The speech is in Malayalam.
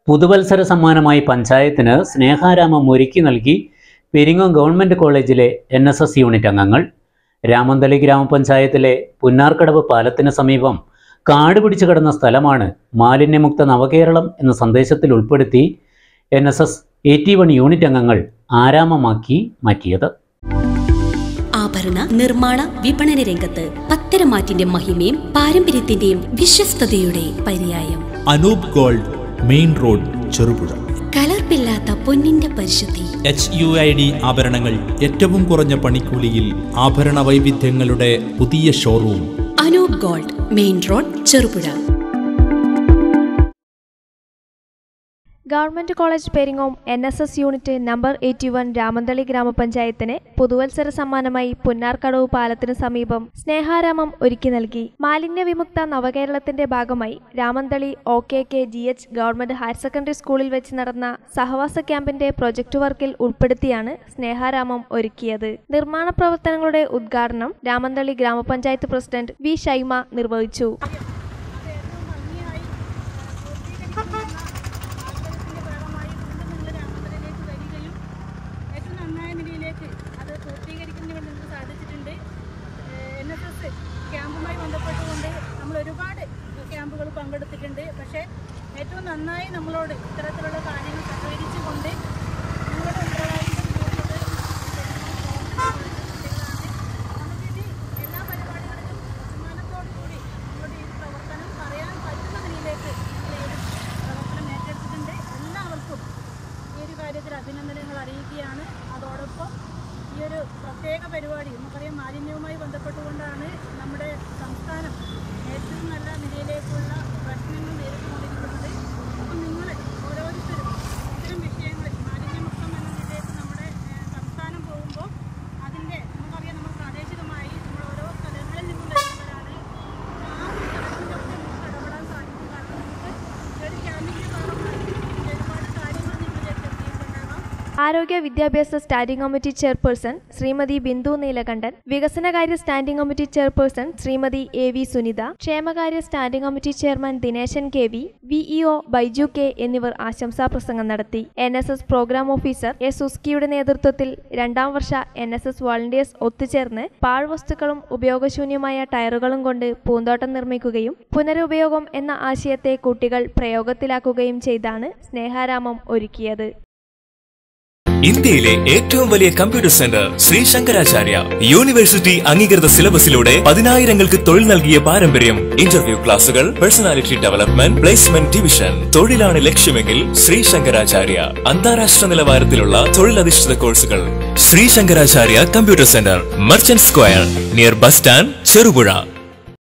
പുതുവത്സര സമ്മാനമായി പഞ്ചായത്തിന് സ്നേഹാരാമം ഒരുക്കി നൽകി പെരിങ്ങോം ഗവൺമെൻറ് കോളേജിലെ എൻ എസ് എസ് യൂണിറ്റ് അംഗങ്ങൾ രാമന്തളി ഗ്രാമപഞ്ചായത്തിലെ പുന്നാർക്കടവ് പാലത്തിന് സമീപം കാട് പിടിച്ചു കിടന്ന സ്ഥലമാണ് മാലിന്യമുക്ത നവകേരളം എന്ന സന്ദേശത്തിൽ ഉൾപ്പെടുത്തി N S S eighty one unit അംഗങ്ങൾ ആരാമമാക്കി മാറ്റിയത് ആഭരണ നിർമ്മാണ വിപണന രംഗത്ത് പത്തരമാറ്റിന്റെ മഹിമയും പാരമ്പര്യത്തിന്റെയും വിശ്വസ്തയുടെ പര്യായം Anoop gold main road Cherupuzha കലർപ്പില്ലാത്ത പൊന്നിന്റെ പരിശുദ്ധി എച്ച് യു ഐ ഡി ആഭരണങ്ങൾ ഏറ്റവും കുറഞ്ഞ പണിക്കൂലിയിൽ ആഭരണ വൈവിധ്യങ്ങളുടെ പുതിയ showroom Anoop gold main road Cherupuzha government college Peringome N S S unit number eighty one Ramanthali ഗ്രാമപഞ്ചായത്തിന് പുതുവത്സര സമ്മാനമായി പുന്നാർക്കടവ് പാലത്തിന് സമീപം സ്നേഹാരാമം ഒരുക്കി നൽകി മാലിന്യ വിമുക്ത നവകേരളത്തിന്റെ ഭാഗമായി Ramanthali O K K G H government higher secondary സ്കൂളിൽ വെച്ച് നടന്ന സഹവാസ ക്യാമ്പിന്റെ പ്രൊജക്ട് വർക്കിൽ ഉൾപ്പെടുത്തിയാണ് സ്നേഹാരാമം ഒരുക്കിയത് നിർമ്മാണ പ്രവർത്തനങ്ങളുടെ ഉദ്ഘാടനം രാമന്തളി ഗ്രാമപഞ്ചായത്ത് പ്രസിഡന്റ് വി ഷൈമ നിർവഹിച്ചു ഏറ്റവും നന്നായ നിലയിലേക്ക് അത് പൂർത്തീകരിക്കുന്നതിന് വേണ്ടി നമുക്ക് സാധിച്ചിട്ടുണ്ട് എൻ എസ് എസ് ക്യാമ്പുമായി ബന്ധപ്പെട്ടുകൊണ്ട് നമ്മൾ ഒരുപാട് ക്യാമ്പുകൾ പങ്കെടുത്തിട്ടുണ്ട് പക്ഷേ ഏറ്റവും നന്നായി നമ്മളോട് ഇത്തരത്തിലുള്ള കാര്യങ്ങൾ സഹകരിച്ചുകൊണ്ട് നിങ്ങളുടെ ഉത്തരവാദിത്തം നമുക്കിത് എല്ലാ പരിപാടികളിലും അഭിമാനത്തോടു കൂടി നമ്മുടെ ഈ പ്രവർത്തനം പറയാൻ പറ്റുന്ന നിലയിലേക്ക് നമ്മൾ ഈ ഒരു പ്രവർത്തനം ഏറ്റെടുത്തിട്ടുണ്ട് എല്ലാവർക്കും ഈ ഒരു കാര്യത്തിൽ അഭിനന്ദനങ്ങൾ അറിയിക്കുകയാണ് അതോടൊപ്പം ഈ ഒരു പ്രത്യേക പരിപാടി നമുക്കറിയാം മാലിന്യവുമായി ബന്ധപ്പെട്ടുകൊണ്ടാണ് നമ്മുടെ സംസ്ഥാനം ഏറ്റവും നല്ല നിലയിലേക്കുള്ള പ്രശ്നങ്ങൾ നേരിട്ടുകൊണ്ടിരിക്കുന്നത് അപ്പം നിങ്ങൾ ഓരോരുത്തരും ഇത്തരം വിഷയങ്ങളിൽ മാലിന്യമുക്തം എന്ന നിലയിലേക്ക് നമ്മുടെ ഏഹ്, സംസ്ഥാനം പോകുമ്പോൾ അതിൻ്റെ നമുക്കറിയാം നമ്മൾ പ്രാദേശികമായി നമ്മൾ ഓരോ സ്ഥലങ്ങളിൽ നിന്നും വരുന്നവരാണ് ആ ഒരു സ്ഥലത്തിലൊക്കെ നമുക്ക് ഇടപെടാൻ സാധിക്കും കാരണം നമുക്ക് ഈ ഒരു ക്യാമ്പിൻ്റെ ഭാഗമായി ഒരുപാട് കാര്യങ്ങൾ നിങ്ങളിലേക്ക് എത്തിയിട്ടുണ്ടാകാം ആരോഗ്യ വിദ്യാഭ്യാസ standing committee chairperson Shrimati Bindu Neelakandan വികസനകാര്യ standing committee chairperson Shrimati A V Sunitha ക്ഷേമകാര്യ standing committee chairman Dineshan K V VEO Baiju K എന്നിവർ ആശംസാ പ്രസംഗം നടത്തി N S S programme officer A സുസ്കിയുടെ നേതൃത്വത്തിൽ രണ്ടാം വർഷ എൻ എസ് എസ് വോളണ്ടിയേഴ്സ് ഒത്തുചേർന്ന് പാഴ്വസ്തുക്കളും ഉപയോഗശൂന്യമായ ടയറുകളും കൊണ്ട് പൂന്തോട്ടം നിർമ്മിക്കുകയും പുനരുപയോഗം എന്ന ആശയത്തെ കുട്ടികൾ പ്രയോഗത്തിലാക്കുകയും ചെയ്താണ് സ്നേഹാരാമം ഒരുക്കിയത് ഇന്ത്യയിലെ ഏറ്റവും വലിയ computer centre Shri Shankaracharya university അംഗീകൃത സിലബസിലൂടെ പതിനായിരങ്ങൾക്ക് തൊഴിൽ നൽകിയ പാരമ്പര്യം ഇന്റർവ്യൂ ക്ലാസുകൾ പേഴ്സണാലിറ്റി ഡെവലപ്മെന്റ് പ്ലേസ്മെന്റ് ഡിവിഷൻ തൊഴിലാണ് ലക്ഷ്യമെങ്കിൽ ശ്രീ ശങ്കരാചാര്യ അന്താരാഷ്ട്ര നിലവാരത്തിലുള്ള തൊഴിലധിഷ്ഠിത കോഴ്സുകൾ Shri Shankaracharya computer centre merchant square near bus stand Cherupuzha